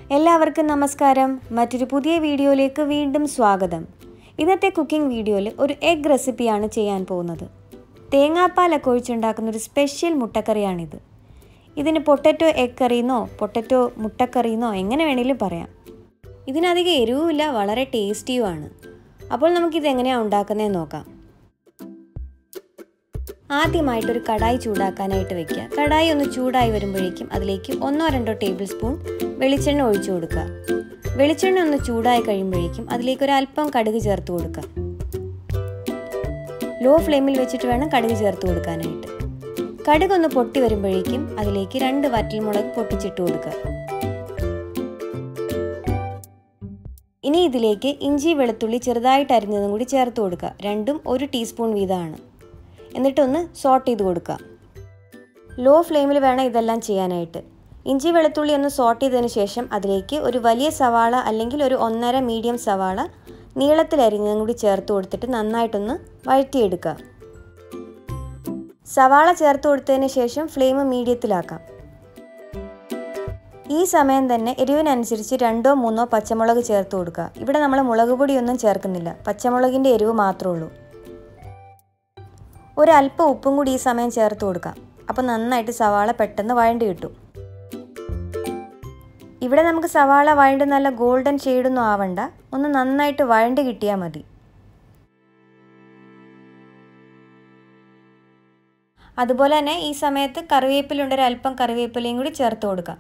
എല്ലാവർക്കും നമസ്കാരം മറ്റൊരു പുതിയ വീഡിയോയിലേക്ക് വീണ്ടും സ്വാഗതം ഇന്നത്തെ കുക്കിംഗ് വീഡിയോയിൽ ഒരു എഗ് റെസിപ്പിയാണ് ചെയ്യാൻ പോകുന്നത് തേങ്ങാപ്പാലൊക്കെ ഒഴിച്ചുണ്ടാക്കുന്ന ഒരു സ്പെഷ്യൽ മുട്ടക്കറിയാണിത് ഇതിന് പൊട്ടറ്റോ എഗ് കറിയെന്നോ പൊട്ടറ്റോ മുട്ടക്കറിയെന്നോ എങ്ങനെ വേണമെങ്കിലും പറയാം ഇതിനധികം എരിവുമില്ല വളരെ ടേസ്റ്റിയുമാണ് അപ്പോൾ നമുക്കിത് എങ്ങനെയാണ് ഉണ്ടാക്കുന്നതെന്ന് നോക്കാം ആദ്യമായിട്ടൊരു കടായി ചൂടാക്കാനായിട്ട് വെക്കുക കടായി ഒന്ന് ചൂടായി വരുമ്പോഴേക്കും അതിലേക്ക് ഒന്നോ രണ്ടോ ടേബിൾ സ്പൂൺ വെളിച്ചെണ്ണ ഒഴിച്ചു കൊടുക്കുക വെളിച്ചെണ്ണ ഒന്ന് ചൂടായി കഴിയുമ്പോഴേക്കും അതിലേക്ക് ഒരു അല്പം കടുക് ചേർത്ത് കൊടുക്കുക ലോ ഫ്ലെയിമിൽ വെച്ചിട്ട് വേണം കടുക് ചേർത്ത് കൊടുക്കാനായിട്ട് കടുക് ഒന്ന് പൊട്ടി വരുമ്പോഴേക്കും അതിലേക്ക് രണ്ട് വറ്റൽമുളക് പൊട്ടിച്ചിട്ട് കൊടുക്കുക ഇനി ഇതിലേക്ക് ഇഞ്ചി വെളുത്തുള്ളി ചെറുതായിട്ട് അരിഞ്ഞതും കൂടി ചേർത്ത് കൊടുക്കുക രണ്ടും ഒരു ടീസ്പൂൺ വീതമാണ് എന്നിട്ടൊന്ന് സോട്ട് ചെയ്ത് കൊടുക്കുക ലോ ഫ്ലെയിമിൽ വേണം ഇതെല്ലാം ചെയ്യാനായിട്ട് ഇഞ്ചി വെളുത്തുള്ളി ഒന്ന് സോട്ട് ചെയ്തതിന് ശേഷം അതിലേക്ക് ഒരു വലിയ സവാള അല്ലെങ്കിൽ ഒരു ഒന്നര മീഡിയം സവാള നീളത്തിൽ അരിഞ്ഞതും കൂടി ചേർത്ത് കൊടുത്തിട്ട് നന്നായിട്ടൊന്ന് വഴറ്റിയെടുക്കുക സവാള ചേർത്ത് കൊടുത്തതിന് ശേഷം ഫ്ലെയിം മീഡിയത്തിലാക്കാം ഈ സമയം തന്നെ എരിവിനനുസരിച്ച് രണ്ടോ മൂന്നോ പച്ചമുളക് ചേർത്ത് കൊടുക്കുക ഇവിടെ നമ്മൾ മുളക് പൊടിയൊന്നും ചേർക്കുന്നില്ല പച്ചമുളകിൻ്റെ എരിവ് മാത്രമേ ഉള്ളൂ ഒരല്പം ഉപ്പും കൂടി ഈ സമയം ചേർത്ത് കൊടുക്കാം അപ്പോൾ നന്നായിട്ട് സവാള പെട്ടെന്ന് വഴണ്ട് കിട്ടും ഇവിടെ നമുക്ക് സവാള വഴണ്ട് നല്ല ഗോൾഡൻ ഷെയ്ഡൊന്നും ആവണ്ട ഒന്ന് നന്നായിട്ട് വഴണ്ട് കിട്ടിയാൽ മതി അതുപോലെ തന്നെ ഈ സമയത്ത് കറിവേപ്പിലുണ്ട് ഒരു അല്പം കറിവേപ്പിലയും കൂടി ചേർത്ത് കൊടുക്കാം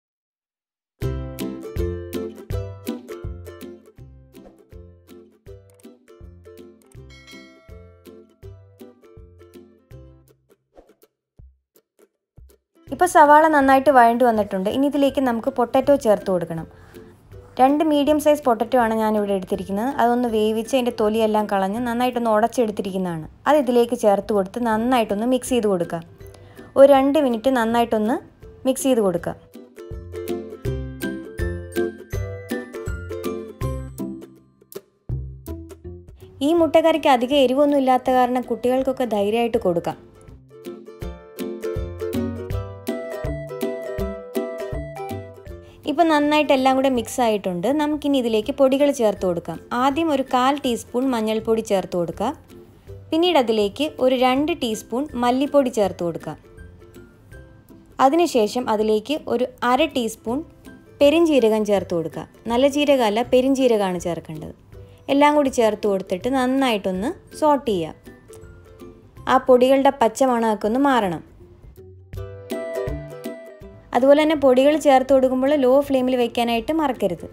ഇപ്പോൾ സവാള നന്നായിട്ട് വഴണ്ടു വന്നിട്ടുണ്ട് ഇനി ഇതിലേക്ക് നമുക്ക് പൊട്ടറ്റോ ചേർത്ത് കൊടുക്കണം രണ്ട് മീഡിയം സൈസ് പൊട്ടറ്റോ ആണ് ഞാൻ ഇവിടെ എടുത്തിരിക്കുന്നത് അതൊന്ന് വേവിച്ച് അതിൻ്റെ തൊലിയെല്ലാം കളഞ്ഞ് നന്നായിട്ടൊന്ന് ഉടച്ചെടുത്തിരിക്കുന്നതാണ് അത് ഇതിലേക്ക് ചേർത്ത് കൊടുത്ത് നന്നായിട്ടൊന്ന് മിക്സ് ചെയ്ത് കൊടുക്കുക ഒരു രണ്ട് മിനിറ്റ് നന്നായിട്ടൊന്ന് മിക്സ് ചെയ്ത് കൊടുക്കുക ഈ മുട്ടക്കറിക്ക് അധികം എരിവൊന്നും ഇല്ലാത്ത കാരണം കുട്ടികൾക്കൊക്കെ ധൈര്യമായിട്ട് കൊടുക്കാം ഇപ്പോൾ നന്നായിട്ട് എല്ലാം കൂടെ മിക്സ് ആയിട്ടുണ്ട് നമുക്കിനി ഇതിലേക്ക് പൊടികൾ ചേർത്ത് കൊടുക്കാം ആദ്യം ഒരു കാൽ ടീസ്പൂൺ മഞ്ഞൾപ്പൊടി ചേർത്ത് കൊടുക്കുക പിന്നീട് അതിലേക്ക് ഒരു രണ്ട് ടീസ്പൂൺ മല്ലിപ്പൊടി ചേർത്ത് കൊടുക്കാം അതിനുശേഷം അതിലേക്ക് ഒരു അര ടീസ്പൂൺ പെരിഞ്ജീരകം ചേർത്ത് കൊടുക്കുക നല്ല ജീരകമല്ല പെരിഞ്ജീരകമാണ് ചേർക്കേണ്ടത് എല്ലാം കൂടി ചേർത്ത് കൊടുത്തിട്ട് നന്നായിട്ടൊന്ന് സോട്ട് ചെയ്യുക ആ പൊടികളുടെ പച്ച മണമൊക്കെ ഒന്ന് മാറണം അതുപോലെ തന്നെ പൊടികൾ ചേർത്ത് കൊടുക്കുമ്പോൾ ലോ ഫ്ലെയിമിൽ വെക്കാനായിട്ട് മറക്കരുത്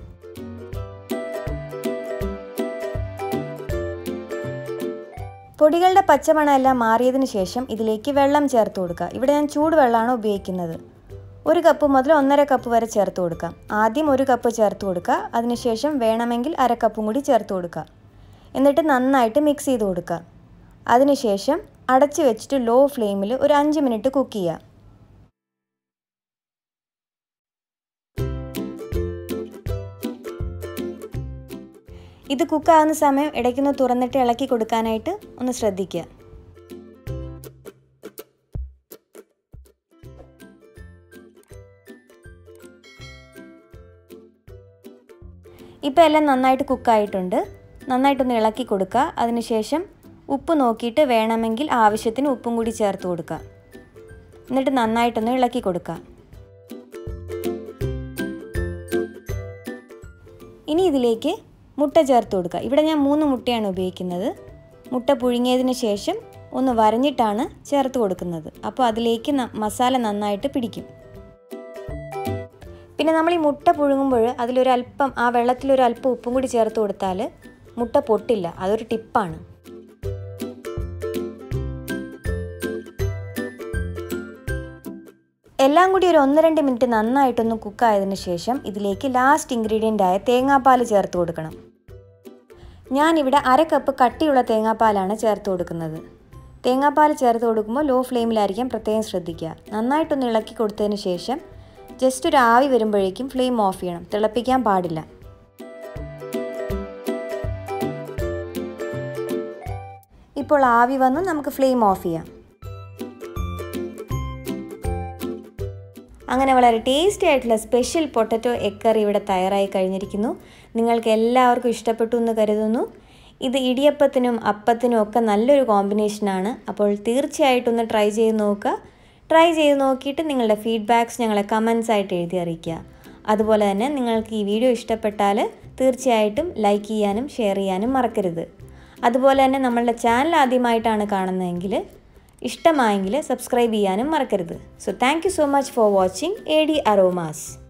പൊടികളുടെ പച്ചമണം എല്ലാം മാറിയതിന് ശേഷം ഇതിലേക്ക് വെള്ളം ചേർത്ത് കൊടുക്കുക ഇവിടെ ഞാൻ ചൂടുവെള്ളമാണ് ഉപയോഗിക്കുന്നത് ഒരു കപ്പ് മുതൽ ഒന്നര കപ്പ് വരെ ചേർത്ത് കൊടുക്കാം ആദ്യം ഒരു കപ്പ് ചേർത്ത് കൊടുക്കുക അതിനുശേഷം വേണമെങ്കിൽ അര കപ്പും കൂടി ചേർത്ത് കൊടുക്കുക എന്നിട്ട് നന്നായിട്ട് മിക്സ് ചെയ്ത് കൊടുക്കുക അതിനുശേഷം അടച്ച് വെച്ചിട്ട് ലോ ഫ്ലെയിമിൽ ഒരു അഞ്ച് മിനിറ്റ് കുക്ക് ചെയ്യുക ഇത് കുക്കാകുന്ന സമയം ഇടയ്ക്കൊന്ന് തുറന്നിട്ട് ഇളക്കി കൊടുക്കാനായിട്ട് ഒന്ന് ശ്രദ്ധിക്കുക ഇപ്പോൾ എല്ലാം നന്നായിട്ട് കുക്കായിട്ടുണ്ട് നന്നായിട്ടൊന്ന് ഇളക്കി കൊടുക്കുക അതിനുശേഷം ഉപ്പ് നോക്കിയിട്ട് വേണമെങ്കിൽ ആവശ്യത്തിന് ഉപ്പും കൂടി ചേർത്ത് കൊടുക്കുക എന്നിട്ട് നന്നായിട്ടൊന്ന് ഇളക്കി കൊടുക്കുക ഇനി ഇതിലേക്ക് മുട്ട ചേർത്ത് കൊടുക്കുക ഇവിടെ ഞാൻ മൂന്ന് മുട്ടയാണ് ഉപയോഗിക്കുന്നത് മുട്ട പുഴുങ്ങിയതിന് ശേഷം ഒന്ന് വരഞ്ഞിട്ടാണ് ചേർത്ത് കൊടുക്കുന്നത് അപ്പോൾ അതിലേക്ക് മസാല നന്നായിട്ട് പിടിക്കും പിന്നെ നമ്മൾ ഈ മുട്ട പുഴുങ്ങുമ്പോൾ അതിലൊരല്പം ആ വെള്ളത്തിലൊരു അല്പം ഉപ്പും കൂടി ചേർത്ത് കൊടുത്താൽ മുട്ട പൊട്ടില്ല അതൊരു ടിപ്പാണ് എല്ലാം കൂടി ഒരു ഒന്ന് രണ്ട് മിനിറ്റ് നന്നായിട്ടൊന്ന് കുക്കായതിനു ശേഷം ഇതിലേക്ക് ലാസ്റ്റ് ഇൻഗ്രീഡിയൻ്റ് ആയ തേങ്ങാപ്പാൽ ചേർത്ത് കൊടുക്കണം ഞാനിവിടെ അര കപ്പ് കട്ടിയുള്ള തേങ്ങാപ്പാലാണ് ചേർത്ത് കൊടുക്കുന്നത് തേങ്ങാപ്പാൽ ചേർത്ത് കൊടുക്കുമ്പോൾ ലോ ഫ്ലെയിമിലായിരിക്കാം പ്രത്യേകം ശ്രദ്ധിക്കുക നന്നായിട്ടൊന്ന് ഇളക്കി കൊടുത്തതിന് ശേഷം ജസ്റ്റ് ഒരു ആവി വരുമ്പോഴേക്കും ഫ്ലെയിം ഓഫ് ചെയ്യണം തിളപ്പിക്കാൻ പാടില്ല ഇപ്പോൾ ആവി വന്ന് നമുക്ക് ഫ്ലെയിം ഓഫ് ചെയ്യാം അങ്ങനെ വളരെ ടേസ്റ്റി ആയിട്ടുള്ള സ്പെഷ്യൽ പൊട്ടറ്റോ എഗ് കറി ഇവിടെ തയ്യാറായി കഴിഞ്ഞിരിക്കുന്നു നിങ്ങൾക്ക് എല്ലാവർക്കും ഇഷ്ടപ്പെട്ടു എന്ന് കരുതുന്നു ഇത് ഇടിയപ്പത്തിനും അപ്പത്തിനും ഒക്കെ നല്ലൊരു കോമ്പിനേഷനാണ് അപ്പോൾ തീർച്ചയായിട്ടും ഒന്ന് ട്രൈ ചെയ്ത് നോക്കുക ട്രൈ ചെയ്ത് നോക്കിയിട്ട് നിങ്ങളുടെ ഫീഡ്ബാക്ക്സ് ഞങ്ങളെ കമൻസ് ആയിട്ട് എഴുതി അറിയിക്കുക അതുപോലെ തന്നെ നിങ്ങൾക്ക് ഈ വീഡിയോ ഇഷ്ടപ്പെട്ടാൽ തീർച്ചയായിട്ടും ലൈക്ക് ചെയ്യാനും ഷെയർ ചെയ്യാനും മറക്കരുത് അതുപോലെ തന്നെ നമ്മളുടെ ചാനൽ ആദ്യമായിട്ടാണ് കാണുന്നതെങ്കിൽ ഇഷ്ടമായെങ്കിൽ സബ്സ്ക്രൈബ് ചെയ്യാനും മറക്കരുത് so thank you so much for watching A D അറോമാസ്